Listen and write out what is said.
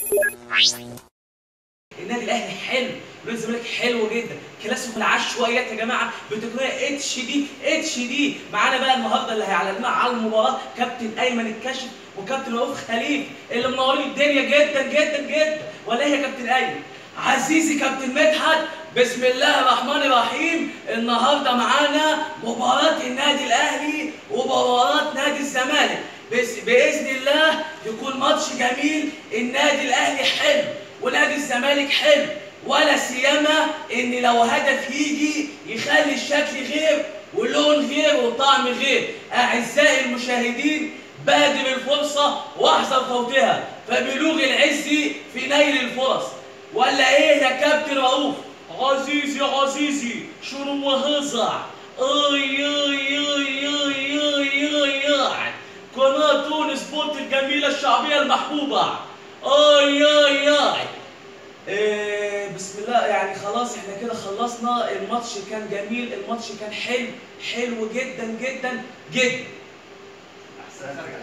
النادي الاهلي حلو نادي الزمالك حلو جدا كلاسيكو العشوائيات يا جماعه بتقنيه اتش دي اتش دي معانا بقى النهارده اللي هيعلمنا على المباراه كابتن ايمن الكشف وكابتن رؤوف خليل اللي منورين الدنيا جدا جدا جدا ولا إيه يا كابتن ايمن عزيزي كابتن مدحت بسم الله الرحمن الرحيم النهارده معانا مباراه النادي الاهلي ومباراه نادي الزمالك بس باذن الله يكون ماتش جميل النادي الاهلي حلو ونادي الزمالك حلو ولا سيما ان لو هدف يجي يخلي الشكل غير واللون غير والطعم غير اعزائي المشاهدين بادر الفرصه واحذر فوتها فبلوغ العز في نيل الفرص ولا ايه يا كابتن رؤوف عزيزي عزيزي شنو هذا اي اي اي اي اي اي اي قناة تونس بوت الجميلة الشعبية المحبوبة اي اي اي إيه بسم الله يعني خلاص احنا كده خلصنا الماتش كان جميل الماتش كان حلو حلو جدا جدا جدا احسن